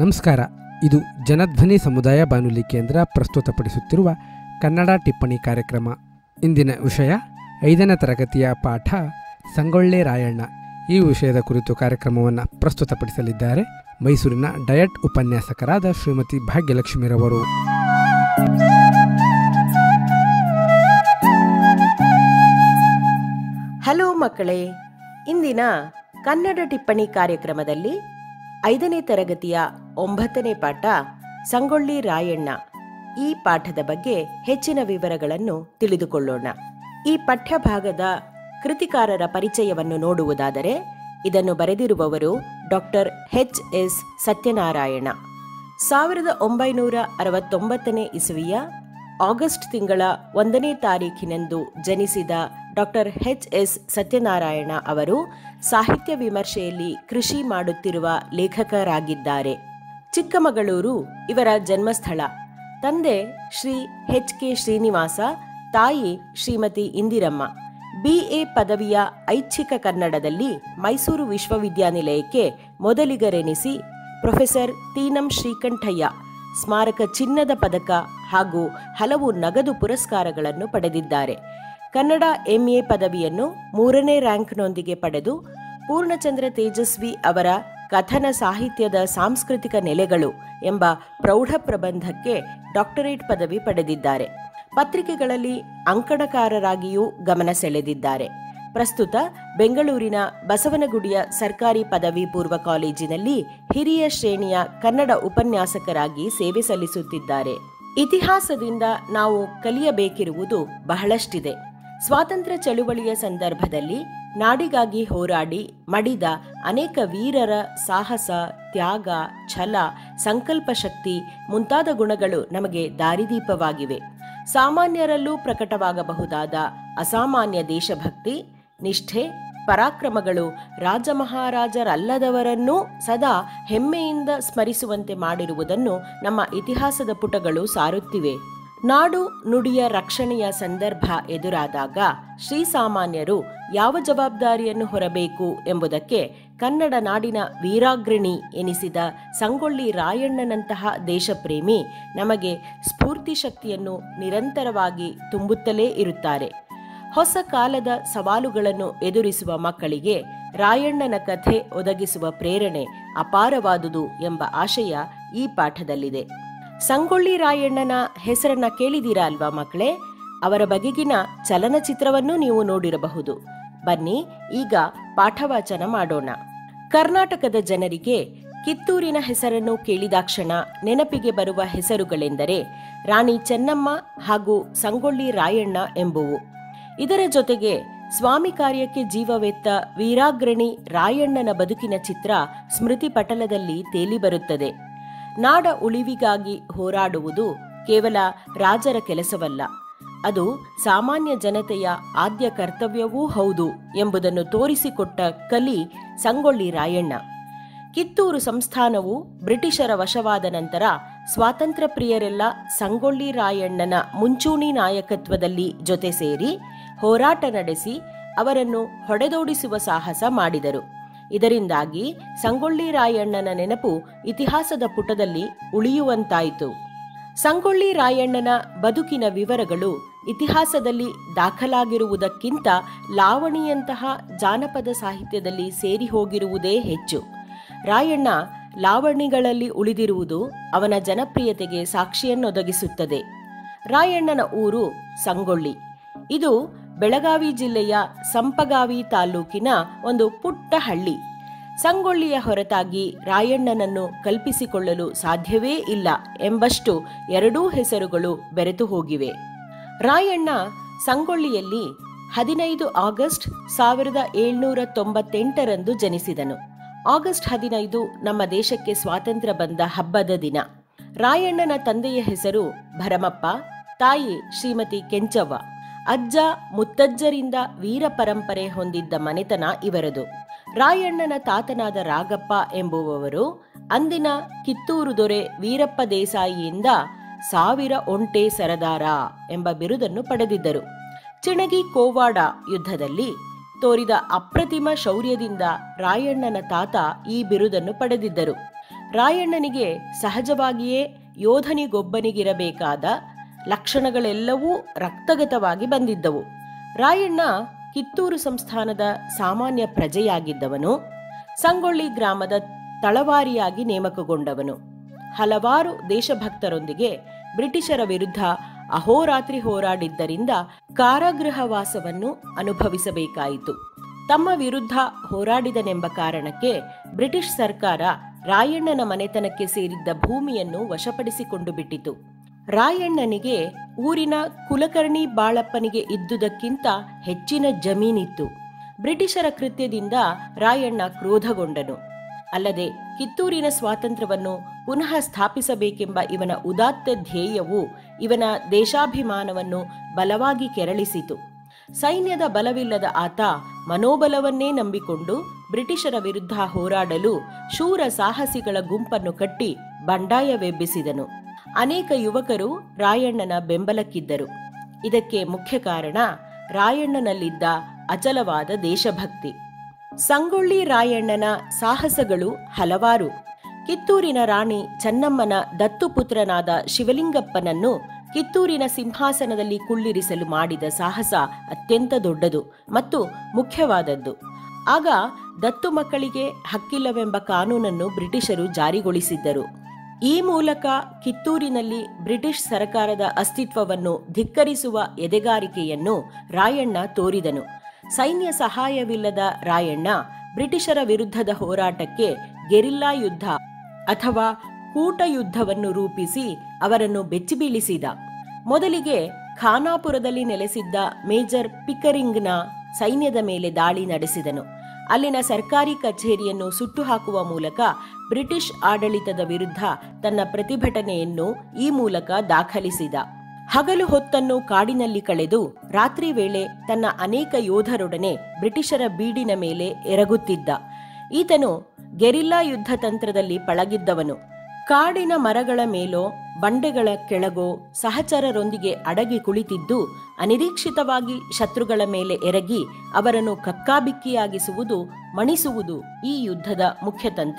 ನಮಸ್ಕಾರ ಇದು ಜನಧ್ವನಿ ಸಮುದಾಯ ಬಾನುಲಿ ಕೇಂದ್ರ ಪ್ರಸ್ತುತಪಡಿಸುತ್ತಿರುವ ಕನ್ನಡ ಟಿಪ್ಪಣಿ ಕಾರ್ಯಕ್ರಮ ಇಂದಿನ ವಿಷಯ ಐದನೇ ತರಗತಿಯ ಪಾಠ ಸಂಗೊಳ್ಳೆ ರಾಯಣ್ಣ ಈ ವಿಷಯದ ಕುರಿತು ಕಾರ್ಯಕ್ರಮವನ್ನು ಪ್ರಸ್ತುತಪಡಿಸಲಿದ್ದಾರೆ ಮೈಸೂರಿನ ಡಯಟ್ ಉಪನ್ಯಾಸಕರಾದ ಶ್ರೀಮತಿ ಭಾಗ್ಯಲಕ್ಷ್ಮಿರವರು ಹಲೋ ಮಕ್ಕಳೇ ಇಂದಿನ ಕನ್ನಡ ಟಿಪ್ಪಣಿ ಕಾರ್ಯಕ್ರಮದಲ್ಲಿ ಐದನೇ ತರಗತಿಯ ಒಂಬತ್ತನೇ ಪಾಠ ಸಂಗೊಳ್ಳಿ ರಾಯಣ್ಣ ಈ ಪಾಠದ ಬಗ್ಗೆ ಹೆಚ್ಚಿನ ವಿವರಗಳನ್ನು ತಿಳಿದುಕೊಳ್ಳೋಣ ಈ ಪಠ್ಯಭಾಗದ ಕೃತಿಕಾರರ ಪರಿಚಯವನ್ನು ನೋಡುವುದಾದರೆ ಇದನ್ನು ಬರೆದಿರುವವರು ಡಾಕ್ಟರ್ ಎಚ್ ಎಸ್ ಸತ್ಯನಾರಾಯಣ ಸಾವಿರದ ಒಂಬೈನೂರ ಅರವತ್ತೊಂಬತ್ತನೇ ಇಸವಿಯ ಆಗಸ್ಟ್ ತಿಂಗಳ ಒಂದನೇ ತಾರೀಖಿನಂದು ಜನಿಸಿದ ಡಾಕ್ಟರ್ ಎಚ್ ಎಸ್ ಸತ್ಯನಾರಾಯಣ ಅವರು ಸಾಹಿತ್ಯ ವಿಮರ್ಶೆಯಲ್ಲಿ ಕೃಷಿ ಮಾಡುತ್ತಿರುವ ಲೇಖಕರಾಗಿದ್ದಾರೆ ಚಿಕ್ಕಮಗಳೂರು ಇವರ ಜನ್ಮಸ್ಥಳ ತಂದೆ ಶ್ರೀ ಎಚ್ ಕೆ ಶ್ರೀನಿವಾಸ ತಾಯಿ ಶ್ರೀಮತಿ ಇಂದಿರಮ್ಮ ಬಿಎ ಪದವಿಯ ಐಚ್ಛಿಕ ಕನ್ನಡದಲ್ಲಿ ಮೈಸೂರು ವಿಶ್ವವಿದ್ಯಾನಿಲಯಕ್ಕೆ ಮೊದಲಿಗರೆನಿಸಿ ಪ್ರೊಫೆಸರ್ ತೀನಂ ಶ್ರೀಕಂಠಯ್ಯ ಸ್ಮಾರಕ ಚಿನ್ನದ ಪದಕ ಹಾಗೂ ಹಲವು ನಗದು ಪುರಸ್ಕಾರಗಳನ್ನು ಪಡೆದಿದ್ದಾರೆ ಕನ್ನಡ ಎಂಎ ಪದವಿಯನ್ನು ಮೂರನೇ ರ್ಯಾಂಕ್ನೊಂದಿಗೆ ಪಡೆದು ಪೂರ್ಣಚಂದ್ರ ತೇಜಸ್ವಿ ಅವರ ಕಥನ ಸಾಹಿತ್ಯದ ಸಾಂಸ್ಕೃತಿಕ ನೆಲೆಗಳು ಎಂಬ ಪ್ರೌಢ ಪ್ರಬಂಧಕ್ಕೆ ಡಾಕ್ಟರೇಟ್ ಪದವಿ ಪಡೆದಿದ್ದಾರೆ ಪತ್ರಿಕೆಗಳಲ್ಲಿ ಅಂಕಣಕಾರರಾಗಿಯೂ ಗಮನ ಸೆಳೆದಿದ್ದಾರೆ ಪ್ರಸ್ತುತ ಬೆಂಗಳೂರಿನ ಬಸವನಗುಡಿಯ ಸರ್ಕಾರಿ ಪದವಿ ಪೂರ್ವ ಕಾಲೇಜಿನಲ್ಲಿ ಹಿರಿಯ ಶ್ರೇಣಿಯ ಕನ್ನಡ ಉಪನ್ಯಾಸಕರಾಗಿ ಸೇವೆ ಸಲ್ಲಿಸುತ್ತಿದ್ದಾರೆ ಇತಿಹಾಸದಿಂದ ನಾವು ಕಲಿಯಬೇಕಿರುವುದು ಬಹಳಷ್ಟಿದೆ ಸ್ವಾತಂತ್ರ್ಯ ಚಳುವಳಿಯ ಸಂದರ್ಭದಲ್ಲಿ ನಾಡಿಗಾಗಿ ಹೋರಾಡಿ ಮಡಿದ ಅನೇಕ ವೀರರ ಸಾಹಸ ತ್ಯಾಗ ಛಲ ಸಂಕಲ್ಪ ಶಕ್ತಿ ಮುಂತಾದ ಗುಣಗಳು ನಮಗೆ ದಾರಿದೀಪವಾಗಿವೆ ಸಾಮಾನ್ಯರಲ್ಲೂ ಪ್ರಕಟವಾಗಬಹುದಾದ ಅಸಾಮಾನ್ಯ ದೇಶಭಕ್ತಿ ನಿಷ್ಠೆ ಪರಾಕ್ರಮಗಳು ರಾಜಮಹಾರಾಜರಲ್ಲದವರನ್ನೂ ಸದಾ ಹೆಮ್ಮೆಯಿಂದ ಸ್ಮರಿಸುವಂತೆ ಮಾಡಿರುವುದನ್ನು ನಮ್ಮ ಇತಿಹಾಸದ ಪುಟಗಳು ಸಾರುತ್ತಿವೆ ನಾಡು ನುಡಿಯ ರಕ್ಷಣೆಯ ಸಂದರ್ಭ ಎದುರಾದಾಗ ಶ್ರೀಸಾಮಾನ್ಯರು ಯಾವ ಜವಾಬ್ದಾರಿಯನ್ನು ಹೊರಬೇಕು ಎಂಬುದಕ್ಕೆ ಕನ್ನಡ ನಾಡಿನ ವೀರಾಗ್ರಣಿ ಎನಿಸಿದ ಸಂಗೊಳ್ಳಿ ರಾಯಣ್ಣನಂತಹ ದೇಶಪ್ರೇಮಿ ನಮಗೆ ಸ್ಫೂರ್ತಿ ಶಕ್ತಿಯನ್ನು ನಿರಂತರವಾಗಿ ತುಂಬುತ್ತಲೇ ಇರುತ್ತಾರೆ ಹೊಸ ಕಾಲದ ಸವಾಲುಗಳನ್ನು ಎದುರಿಸುವ ಮಕ್ಕಳಿಗೆ ರಾಯಣ್ಣನ ಕಥೆ ಒದಗಿಸುವ ಪ್ರೇರಣೆ ಅಪಾರವಾದುದು ಎಂಬ ಆಶಯ ಈ ಪಾಠದಲ್ಲಿದೆ ಸಂಗೊಳ್ಳಿ ರಾಯಣ್ಣನ ಹೆಸರನ್ನ ಕೇಳಿದೀರಾ ಅಲ್ವಾ ಮಕ್ಕಳೇ ಅವರ ಬಗೆಗಿನ ಚಲನಚಿತ್ರವನ್ನು ನೀವು ನೋಡಿರಬಹುದು ಬನ್ನಿ ಈಗ ಪಾಠವಾಚನ ಮಾಡೋಣ ಕರ್ನಾಟಕದ ಜನರಿಗೆ ಕಿತ್ತೂರಿನ ಹೆಸರನ್ನು ಕೇಳಿದಾಕ್ಷಣ ನೆನಪಿಗೆ ಬರುವ ಹೆಸರುಗಳೆಂದರೆ ರಾಣಿ ಚೆನ್ನಮ್ಮ ಹಾಗೂ ಸಂಗೊಳ್ಳಿ ರಾಯಣ್ಣ ಎಂಬುವು ಇದರ ಜೊತೆಗೆ ಸ್ವಾಮಿ ಕಾರ್ಯಕ್ಕೆ ಜೀವವೆತ್ತ ವೀರಾಗ್ರಣಿ ರಾಯಣ್ಣನ ಬದುಕಿನ ಚಿತ್ರ ಸ್ಮೃತಿ ಪಟಲದಲ್ಲಿ ತೇಲಿಬರುತ್ತದೆ ನಾಡ ಉಳಿವಿಗಾಗಿ ಹೋರಾಡುವುದು ಕೇವಲ ರಾಜರ ಕೆಲಸವಲ್ಲ ಅದು ಸಾಮಾನ್ಯ ಜನತೆಯ ಆದ್ಯ ಕರ್ತವ್ಯವೂ ಹೌದು ಎಂಬುದನ್ನು ತೋರಿಸಿಕೊಟ್ಟ ಕಲಿ ಸಂಗೊಳ್ಳಿ ರಾಯಣ್ಣ ಕಿತ್ತೂರು ಸಂಸ್ಥಾನವು ಬ್ರಿಟಿಷರ ವಶವಾದ ನಂತರ ಸ್ವಾತಂತ್ರ್ಯ ಪ್ರಿಯರೆಲ್ಲ ಸಂಗೊಳ್ಳಿ ರಾಯಣ್ಣನ ಮುಂಚೂಣಿ ನಾಯಕತ್ವದಲ್ಲಿ ಜೊತೆ ಸೇರಿ ಹೋರಾಟ ನಡೆಸಿ ಅವರನ್ನು ಹೊಡೆದೋಡಿಸುವ ಸಾಹಸ ಮಾಡಿದರು ಇದರಿಂದಾಗಿ ಸಂಗೊಳ್ಳಿ ರಾಯಣ್ಣನ ನೆನಪು ಇತಿಹಾಸದ ಪುಟದಲ್ಲಿ ಉಳಿಯುವಂತಾಯಿತು ಸಂಗೊಳ್ಳಿ ರಾಯಣ್ಣನ ಬದುಕಿನ ವಿವರಗಳು ಇತಿಹಾಸದಲ್ಲಿ ದಾಖಲಾಗಿರುವುದಕ್ಕಿಂತ ಲಾವಣಿಯಂತಹ ಜಾನಪದ ಸಾಹಿತ್ಯದಲ್ಲಿ ಸೇರಿ ಹೋಗಿರುವುದೇ ಹೆಚ್ಚು ರಾಯಣ್ಣ ಲಾವಣಿಗಳಲ್ಲಿ ಉಳಿದಿರುವುದು ಅವನ ಜನಪ್ರಿಯತೆಗೆ ಸಾಕ್ಷಿಯನ್ನೊದಗಿಸುತ್ತದೆ ರಾಯಣ್ಣನ ಊರು ಸಂಗೊಳ್ಳಿ ಇದು ಬೆಳಗಾವಿ ಜಿಲ್ಲೆಯ ಸಂಪಗಾವಿ ತಾಲೂಕಿನ ಒಂದು ಪುಟ್ಟ ಹಳ್ಳಿ ಸಂಗೊಳ್ಳಿಯ ಹೊರತಾಗಿ ರಾಯಣ್ಣನನ್ನು ಕಲ್ಪಿಸಿಕೊಳ್ಳಲು ಸಾಧ್ಯವೇ ಇಲ್ಲ ಎಂಬಷ್ಟು ಎರಡೂ ಹೆಸರುಗಳು ಬೆರೆತು ಹೋಗಿವೆ ರಾಯಣ್ಣ ಸಂಗೊಳ್ಳಿಯಲ್ಲಿ ಹದಿನೈದು ಆಗಸ್ಟ್ ಸಾವಿರದ ಏಳ್ನೂರ ತೊಂಬತ್ತೆಂಟರಂದು ಜನಿಸಿದನು ಆಗಸ್ಟ್ ಹದಿನೈದು ನಮ್ಮ ದೇಶಕ್ಕೆ ಸ್ವಾತಂತ್ರ್ಯ ಬಂದ ಹಬ್ಬದ ದಿನ ರಾಯಣ್ಣನ ತಂದೆಯ ಹೆಸರು ಭರಮಪ್ಪ ತಾಯಿ ಶ್ರೀಮತಿ ಕೆಂಚವ್ವ ಅಜ್ಜ ಮುತ್ತಜ್ಜರಿಂದ ವೀರ ಪರಂಪರೆ ಹೊಂದಿದ್ದ ಮನೆತನ ಇವರದು ರಾಯಣ್ಣನ ತಾತನಾದ ರಾಗಪ್ಪ ಎಂಬುವವರು ಅಂದಿನ ಕಿತ್ತೂರು ದೊರೆ ವೀರಪ್ಪ ದೇಸಾಯಿಯಿಂದ ಸಾವಿರ ಒಂಟೆ ಸರದಾರ ಎಂಬ ಬಿರುದನ್ನು ಪಡೆದಿದ್ದರು ಚಿಣಗಿ ಕೋವಾಡ ಯುದ್ಧದಲ್ಲಿ ತೋರಿದ ಅಪ್ರತಿಮ ಶೌರ್ಯದಿಂದ ರಾಯಣ್ಣನ ತಾತ ಈ ಬಿರುದನ್ನು ಪಡೆದಿದ್ದರು ರಾಯಣ್ಣನಿಗೆ ಸಹಜವಾಗಿಯೇ ಯೋಧನಿಗೊಬ್ಬನಿಗಿರಬೇಕಾದ ಲಕ್ಷಣಗಳೆಲ್ಲವೂ ರಕ್ತಗತವಾಗಿ ಬಂದಿದ್ದವು ರಾಯಣ್ಣ ಕಿತ್ತೂರು ಸಂಸ್ಥಾನದ ಸಾಮಾನ್ಯ ಪ್ರಜೆಯಾಗಿದ್ದವನು ಸಂಗೊಳ್ಳಿ ಗ್ರಾಮದ ತಳವಾರಿಯಾಗಿ ನೇಮಕಗೊಂಡವನು ಹಲವಾರು ದೇಶಭಕ್ತರೊಂದಿಗೆ ಬ್ರಿಟಿಷರ ವಿರುದ್ಧ ಅಹೋರಾತ್ರಿ ಹೋರಾಡಿದ್ದರಿಂದ ಕಾರಾಗೃಹವಾಸವನ್ನು ಅನುಭವಿಸಬೇಕಾಯಿತು ತಮ್ಮ ವಿರುದ್ಧ ಹೋರಾಡಿದನೆಂಬ ಕಾರಣಕ್ಕೆ ಬ್ರಿಟಿಷ್ ಸರ್ಕಾರ ರಾಯಣ್ಣನ ಮನೆತನಕ್ಕೆ ಸೇರಿದ್ದ ಭೂಮಿಯನ್ನು ವಶಪಡಿಸಿಕೊಂಡು ಬಿಟ್ಟಿತು ರಾಯಣ್ಣನಿಗೆ ಊರಿನ ಕುಲಕರ್ಣಿ ಬಾಳಪ್ಪನಿಗೆ ಇದ್ದುದಕ್ಕಿಂತ ಹೆಚ್ಚಿನ ಜಮೀನಿತ್ತು ಬ್ರಿಟಿಷರ ಕೃತ್ಯದಿಂದ ರಾಯಣ್ಣ ಕ್ರೋಧಗೊಂಡನು ಅಲ್ಲದೆ ಕಿತ್ತೂರಿನ ಸ್ವಾತಂತ್ರ್ಯವನ್ನು ಪುನಃ ಸ್ಥಾಪಿಸಬೇಕೆಂಬ ಇವನ ಉದಾತ್ತ ಧ್ಯೇಯವು ಇವನ ದೇಶಾಭಿಮಾನವನ್ನು ಬಲವಾಗಿ ಕೆರಳಿಸಿತು ಸೈನ್ಯದ ಬಲವಿಲ್ಲದ ಆತ ಮನೋಬಲವನ್ನೇ ನಂಬಿಕೊಂಡು ಬ್ರಿಟಿಷರ ವಿರುದ್ಧ ಹೋರಾಡಲು ಶೂರ ಸಾಹಸಿಗಳ ಗುಂಪನ್ನು ಕಟ್ಟಿ ಬಂಡಾಯವೆಬ್ಬಿಸಿದನು ಅನೇಕ ಯುವಕರು ರಾಯಣ್ಣನ ಬೆಂಬಲಕ್ಕಿದ್ದರು ಇದಕ್ಕೆ ಮುಖ್ಯ ಕಾರಣ ರಾಯಣ್ಣನಲ್ಲಿದ್ದ ಅಚಲವಾದ ದೇಶಭಕ್ತಿ ಸಂಗೊಳ್ಳಿ ರಾಯಣ್ಣನ ಸಾಹಸಗಳು ಹಲವಾರು ಕಿತ್ತೂರಿನ ರಾಣಿ ಚೆನ್ನಮ್ಮನ ದತ್ತುಪುತ್ರನಾದ ಶಿವಲಿಂಗಪ್ಪನನ್ನು ಕಿತ್ತೂರಿನ ಸಿಂಹಾಸನದಲ್ಲಿ ಕುಳ್ಳಿರಿಸಲು ಮಾಡಿದ ಸಾಹಸ ಅತ್ಯಂತ ದೊಡ್ಡದು ಮತ್ತು ಮುಖ್ಯವಾದದ್ದು ಆಗ ದತ್ತು ಮಕ್ಕಳಿಗೆ ಹಕ್ಕಿಲ್ಲವೆಂಬ ಕಾನೂನನ್ನು ಬ್ರಿಟಿಷರು ಜಾರಿಗೊಳಿಸಿದ್ದರು ಈ ಮೂಲಕ ಕಿತ್ತೂರಿನಲ್ಲಿ ಬ್ರಿಟಿಷ್ ಸರಕಾರದ ಅಸ್ತಿತ್ವವನ್ನು ಧಿಕ್ಕರಿಸುವ ಎದೆಗಾರಿಕೆಯನ್ನು ರಾಯಣ್ಣ ತೋರಿದನು ಸೈನ್ಯ ಸಹಾಯವಿಲ್ಲದ ರಾಯಣ್ಣ ಬ್ರಿಟಿಷರ ವಿರುದ್ಧದ ಹೋರಾಟಕ್ಕೆ ಗೆರಿಲ್ಲಾ ಯುದ್ಧ ಅಥವಾ ಕೂಟ ಯುದ್ಧವನ್ನು ರೂಪಿಸಿ ಅವರನ್ನು ಬೆಚ್ಚಿಬೀಳಿಸಿದ ಮೊದಲಿಗೆ ಖಾನಾಪುರದಲ್ಲಿ ನೆಲೆಸಿದ್ದ ಮೇಜರ್ ಪಿಕರಿಂಗ್ನ ಸೈನ್ಯದ ಮೇಲೆ ದಾಳಿ ನಡೆಸಿದನು ಅಲ್ಲಿನ ಸರ್ಕಾರಿ ಕಚೇರಿಯನ್ನು ಸುಟ್ಟು ಹಾಕುವ ಮೂಲಕ ಬ್ರಿಟಿಷ್ ಆಡಳಿತದ ವಿರುದ್ಧ ತನ್ನ ಪ್ರತಿಭಟನೆಯನ್ನು ಈ ಮೂಲಕ ದಾಖಲಿಸಿದ ಹಗಲು ಹೊತ್ತನ್ನು ಕಾಡಿನಲ್ಲಿ ಕಳೆದು ರಾತ್ರಿ ವೇಳೆ ತನ್ನ ಅನೇಕ ಯೋಧರೊಡನೆ ಬ್ರಿಟಿಷರ ಬೀಡಿನ ಮೇಲೆ ಎರಗುತ್ತಿದ್ದ ಈತನು ಗೆರಿಲ್ಲಾ ಯುದ್ಧ ತಂತ್ರದಲ್ಲಿ ಪಳಗಿದ್ದವನು ಕಾಡಿನ ಮರಗಳ ಮೇಲೋ ಬಂಡೆಗಳ ಕೆಳಗೋ ಸಹಚರರೊಂದಿಗೆ ಅಡಗಿ ಕುಳಿತಿದ್ದು ಅನಿರೀಕ್ಷಿತವಾಗಿ ಶತ್ರುಗಳ ಮೇಲೆ ಎರಗಿ ಅವರನ್ನು ಕಕ್ಕಾಬಿಕ್ಕಿಯಾಗಿಸುವುದು ಮಣಿಸುವುದು ಈ ಯುದ್ಧದ ಮುಖ್ಯ ತಂತ್ರ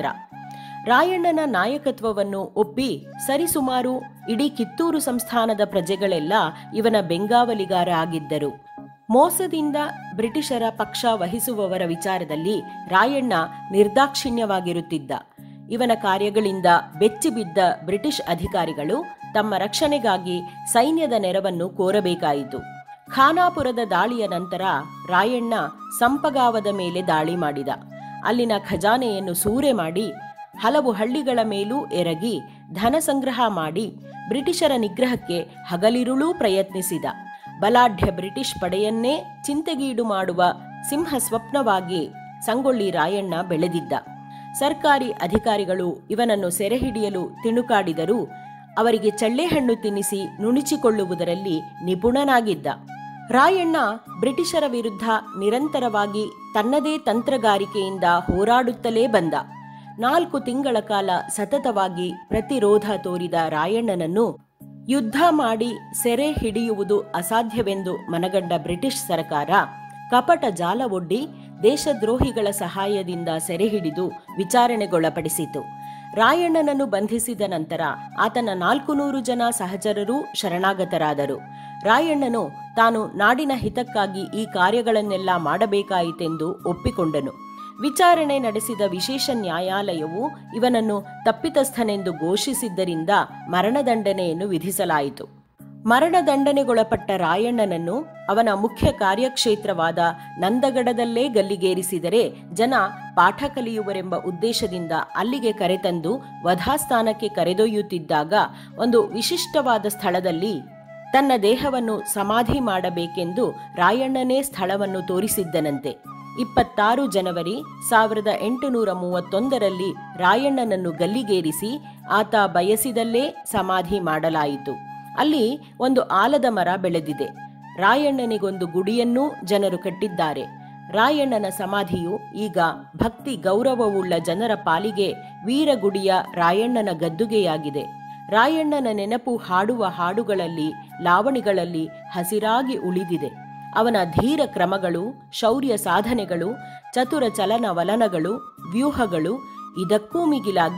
ರಾಯಣ್ಣನ ನಾಯಕತ್ವವನ್ನು ಒಪ್ಪಿ ಸರಿಸುಮಾರು ಇಡೀ ಕಿತ್ತೂರು ಸಂಸ್ಥಾನದ ಪ್ರಜೆಗಳೆಲ್ಲ ಇವನ ಬೆಂಗಾವಲಿಗಾರ ಆಗಿದ್ದರು ಮೋಸದಿಂದ ಬ್ರಿಟಿಷರ ಪಕ್ಷ ವಹಿಸುವವರ ವಿಚಾರದಲ್ಲಿ ರಾಯಣ್ಣ ನಿರ್ದಾಕ್ಷಿಣ್ಯವಾಗಿರುತ್ತಿದ್ದ ಇವನ ಕಾರ್ಯಗಳಿಂದ ಬೆಚ್ಚಿಬಿದ್ದ ಬ್ರಿಟಿಷ್ ಅಧಿಕಾರಿಗಳು ತಮ್ಮ ರಕ್ಷಣೆಗಾಗಿ ಸೈನ್ಯದ ನೆರವನ್ನು ಕೋರಬೇಕಾಯಿತು ಖಾನಾಪುರದ ದಾಳಿಯ ನಂತರ ರಾಯಣ್ಣ ಸಂಪಗಾವದ ಮೇಲೆ ದಾಳಿ ಮಾಡಿದ ಅಲ್ಲಿನ ಖಜಾನೆಯನ್ನು ಸೂರೆ ಮಾಡಿ ಹಲವು ಹಳ್ಳಿಗಳ ಮೇಲೂ ಎರಗಿ ಧನ ಸಂಗ್ರಹ ಮಾಡಿ ಬ್ರಿಟಿಷರ ನಿಗ್ರಹಕ್ಕೆ ಹಗಲಿರುಳೂ ಪ್ರಯತ್ನಿಸಿದ ಬಲಾಢ್ಯ ಬ್ರಿಟಿಷ್ ಪಡೆಯನ್ನೇ ಚಿಂತೆಗೀಡು ಮಾಡುವ ಸಿಂಹ ಸ್ವಪ್ನವಾಗಿ ಸಂಗೊಳ್ಳಿ ರಾಯಣ್ಣ ಬೆಳೆದಿದ್ದ ಸರ್ಕಾರಿ ಅಧಿಕಾರಿಗಳು ಇವನನ್ನು ಸೆರೆಹಿಡಿಯಲು ತಿಣುಕಾಡಿದರೂ ಅವರಿಗೆ ಚಳ್ಳೆಹಣ್ಣು ತಿನ್ನಿಸಿ ನುಣಿಚಿಕೊಳ್ಳುವುದರಲ್ಲಿ ನಿಪುಣನಾಗಿದ್ದ ರಾಯಣ್ಣ ಬ್ರಿಟಿಷರ ವಿರುದ್ಧ ನಿರಂತರವಾಗಿ ತನ್ನದೇ ತಂತ್ರಗಾರಿಕೆಯಿಂದ ಹೋರಾಡುತ್ತಲೇ ಬಂದ ನಾಲ್ಕು ತಿಂಗಳ ಕಾಲ ಸತತವಾಗಿ ಪ್ರತಿರೋಧ ತೋರಿದ ರಾಯಣ್ಣನನ್ನು ಯುದ್ಧ ಮಾಡಿ ಸೆರೆ ಹಿಡಿಯುವುದು ಅಸಾಧ್ಯವೆಂದು ಮನಗಂಡ ಬ್ರಿಟಿಷ್ ಸರ್ಕಾರ ಕಪಟ ಜಾಲ ಒಡ್ಡಿ ದೇಶದ್ರೋಹಿಗಳ ಸಹಾಯದಿಂದ ಸೆರೆ ಹಿಡಿದು ವಿಚಾರಣೆಗೊಳಪಡಿಸಿತು ರಾಯಣ್ಣನನ್ನು ಬಂಧಿಸಿದ ನಂತರ ಆತನ ನಾಲ್ಕು ನೂರು ಜನ ಸಹಚರರೂ ಶರಣಾಗತರಾದರು ರಾಯಣ್ಣನು ತಾನು ನಾಡಿನ ಹಿತಕ್ಕಾಗಿ ಈ ಕಾರ್ಯಗಳನ್ನೆಲ್ಲ ಮಾಡಬೇಕಾಯಿತೆಂದು ಒಪ್ಪಿಕೊಂಡನು ವಿಚಾರಣೆ ನಡೆಸಿದ ವಿಶೇಷ ನ್ಯಾಯಾಲಯವು ಇವನನ್ನು ತಪ್ಪಿತಸ್ಥನೆಂದು ಘೋಷಿಸಿದ್ದರಿಂದ ಮರಣದಂಡನೆಯನ್ನು ವಿಧಿಸಲಾಯಿತು ಮರಣದಂಡನೆಗೊಳಪಟ್ಟ ರಾಯಣ್ಣನನ್ನು ಅವನ ಮುಖ್ಯ ಕಾರ್ಯಕ್ಷೇತ್ರವಾದ ನಂದಗಡದಲ್ಲೇ ಗಲ್ಲಿಗೇರಿಸಿದರೆ ಜನ ಪಾಠ ಕಲಿಯುವರೆಂಬ ಉದ್ದೇಶದಿಂದ ಅಲ್ಲಿಗೆ ಕರೆತಂದು ವಧಾಸ್ಥಾನಕ್ಕೆ ಕರೆದೊಯ್ಯುತ್ತಿದ್ದಾಗ ಒಂದು ವಿಶಿಷ್ಟವಾದ ಸ್ಥಳದಲ್ಲಿ ತನ್ನ ದೇಹವನ್ನು ಸಮಾಧಿ ಮಾಡಬೇಕೆಂದು ರಾಯಣ್ಣನೇ ಸ್ಥಳವನ್ನು ತೋರಿಸಿದ್ದನಂತೆ ಇಪ್ಪತ್ತಾರು ಜನವರಿ ಸಾವಿರದ ಎಂಟುನೂರ ಮೂವತ್ತೊಂದರಲ್ಲಿ ರಾಯಣ್ಣನನ್ನು ಗಲ್ಲಿಗೇರಿಸಿ ಆತ ಬಯಸಿದಲ್ಲೇ ಸಮಾಧಿ ಮಾಡಲಾಯಿತು ಅಲ್ಲಿ ಒಂದು ಆಲದ ಮರ ಬೆಳೆದಿದೆ ರಾಯಣ್ಣನಿಗೊಂದು ಗುಡಿಯನ್ನೂ ಜನರು ಕಟ್ಟಿದ್ದಾರೆ ರಾಯಣ್ಣನ ಸಮಾಧಿಯು ಈಗ ಭಕ್ತಿ ಗೌರವವುಳ್ಳ ಜನರ ಪಾಲಿಗೆ ವೀರಗುಡಿಯ ರಾಯಣ್ಣನ ಗದ್ದುಗೆಯಾಗಿದೆ ರಾಯಣ್ಣನ ನೆನಪು ಹಾಡುವ ಹಾಡುಗಳಲ್ಲಿ ಲಾವಣಿಗಳಲ್ಲಿ ಹಸಿರಾಗಿ ಉಳಿದಿದೆ ಅವನ ಧೀರ ಕ್ರಮಗಳು ಶೌರ್ಯ ಸಾಧನೆಗಳು ಚತುರ ಚಲನವಲನಗಳು ವ್ಯೂಹಗಳು ಇದಕ್ಕೂ ಮಿಗಿಲಾಗಿ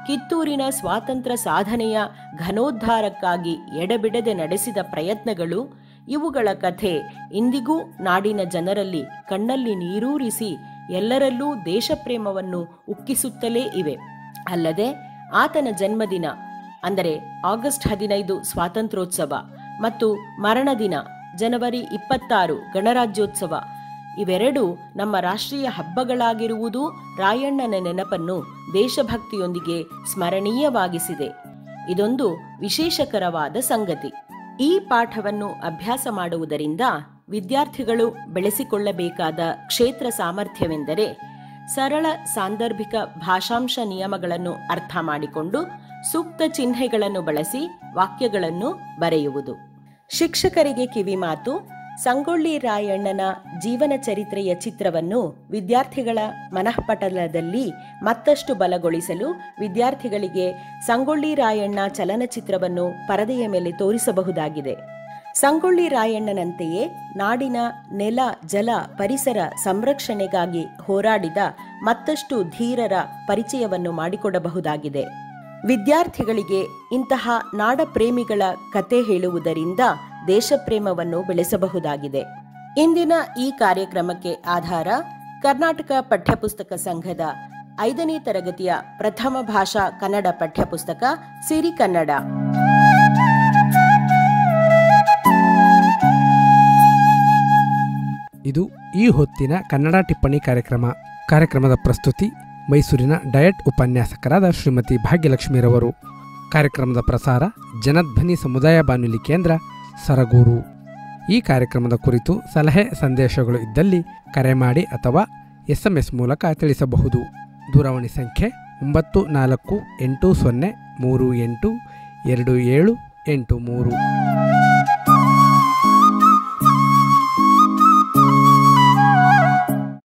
ಕಿತ್ತೂರಿನ ಸ್ವಾತಂತ್ರ್ಯ ಸಾಧನೆಯ ಘನೋದ್ಧಾರಕ್ಕಾಗಿ ಎಡೆಬಿಡದೆ ನಡೆಸಿದ ಪ್ರಯತ್ನಗಳು ಇವುಗಳ ಕಥೆ ಇಂದಿಗೂ ನಾಡಿನ ಜನರಲ್ಲಿ ಕಣ್ಣಲ್ಲಿ ನೀರೂರಿಸಿ ಎಲ್ಲರಲ್ಲೂ ದೇಶಪ್ರೇಮವನ್ನು ಉಕ್ಕಿಸುತ್ತಲೇ ಇವೆ ಅಲ್ಲದೆ ಆತನ ಜನ್ಮದಿನ ಅಂದರೆ ಆಗಸ್ಟ್ ಹದಿನೈದು ಸ್ವಾತಂತ್ರ್ಯೋತ್ಸವ ಮತ್ತು ಮರಣದಿನ ಜನವರಿ ಇಪ್ಪತ್ತಾರು ಗಣರಾಜ್ಯೋತ್ಸವ ಇವೆರಡೂ ನಮ್ಮ ರಾಷ್ಟ್ರೀಯ ಹಬ್ಬಗಳಾಗಿರುವುದು ರಾಯಣ್ಣನ ನೆನಪನ್ನು ದೇಶಭಕ್ತಿಯೊಂದಿಗೆ ಸ್ಮರಣೀಯವಾಗಿಸಿದೆ ಇದೊಂದು ವಿಶೇಷಕರವಾದ ಸಂಗತಿ ಈ ಪಾಠವನ್ನು ಅಭ್ಯಾಸ ಮಾಡುವುದರಿಂದ ವಿದ್ಯಾರ್ಥಿಗಳು ಬೆಳೆಸಿಕೊಳ್ಳಬೇಕಾದ ಕ್ಷೇತ್ರ ಸಾಮರ್ಥ್ಯವೆಂದರೆ ಸರಳ ಸಾಂದರ್ಭಿಕ ಭಾಷಾಂಶ ನಿಯಮಗಳನ್ನು ಅರ್ಥ ಮಾಡಿಕೊಂಡು ಸೂಕ್ತ ಚಿಹ್ನೆಗಳನ್ನು ಬಳಸಿ ವಾಕ್ಯಗಳನ್ನು ಬರೆಯುವುದು ಶಿಕ್ಷಕರಿಗೆ ಕಿವಿಮಾತು ಸಂಗೊಳ್ಳಿ ರಾಯಣ್ಣನ ಜೀವನ ಚರಿತ್ರೆಯ ಚಿತ್ರವನ್ನು ವಿದ್ಯಾರ್ಥಿಗಳ ಮನಃಪಟಲದಲ್ಲಿ ಮತ್ತಷ್ಟು ಬಲಗೊಳಿಸಲು ವಿದ್ಯಾರ್ಥಿಗಳಿಗೆ ಸಂಗೊಳ್ಳಿ ರಾಯಣ್ಣ ಚಲನಚಿತ್ರವನ್ನು ಪರದೆಯ ಮೇಲೆ ತೋರಿಸಬಹುದಾಗಿದೆ ಸಂಗೊಳ್ಳಿ ರಾಯಣ್ಣನಂತೆಯೇ ನಾಡಿನ ನೆಲ ಜಲ ಪರಿಸರ ಸಂರಕ್ಷಣೆಗಾಗಿ ಹೋರಾಡಿದ ಮತ್ತಷ್ಟು ಧೀರರ ಪರಿಚಯವನ್ನು ಮಾಡಿಕೊಡಬಹುದಾಗಿದೆ ವಿದ್ಯಾರ್ಥಿಗಳಿಗೆ ಇಂತಹ ನಾಡ ಪ್ರೇಮಿಗಳ ಕತೆ ಹೇಳುವುದರಿಂದ ದೇಶಪ್ರೇಮವನ್ನು ಬೆಳೆಸಬಹುದಾಗಿದೆ ಇಂದಿನ ಈ ಕಾರ್ಯಕ್ರಮಕ್ಕೆ ಆಧಾರ ಕರ್ನಾಟಕ ಪಠ್ಯಪುಸ್ತಕ ಸಂಘದ ಐದನೇ ತರಗತಿಯ ಪ್ರಥಮ ಭಾಷಾ ಕನ್ನಡ ಪಠ್ಯಪುಸ್ತಕ ಸಿರಿ ಕನ್ನಡ ಇದು ಈ ಹೊತ್ತಿನ ಕನ್ನಡ ಟಿಪ್ಪಣಿ ಕಾರ್ಯಕ್ರಮ ಕಾರ್ಯಕ್ರಮದ ಪ್ರಸ್ತುತಿ ಮೈಸೂರಿನ ಡಯಟ್ ಉಪನ್ಯಾಸಕರಾದ ಶ್ರೀಮತಿ ಭಾಗ್ಯಲಕ್ಷ್ಮಿರವರು ಕಾರ್ಯಕ್ರಮದ ಪ್ರಸಾರ ಜನಧ್ವನಿ ಸಮುದಾಯ ಬಾನುಲಿ ಕೇಂದ್ರ ಸರಗೂರು ಈ ಕಾರ್ಯಕ್ರಮದ ಕುರಿತು ಸಲಹೆ ಸಂದೇಶಗಳು ಇದ್ದಲ್ಲಿ ಕರೆ ಮಾಡಿ ಅಥವಾ ಎಸ್ ಎಂ ಎಸ್ ಮೂಲಕ ತಿಳಿಸಬಹುದು ದೂರವಾಣಿ ಸಂಖ್ಯೆ ಒಂಬತ್ತು ನಾಲ್ಕು ಎಂಟು ಸೊನ್ನೆ ಮೂರು ಎಂಟು ಎರಡು ಏಳು ಎಂಟು ಮೂರು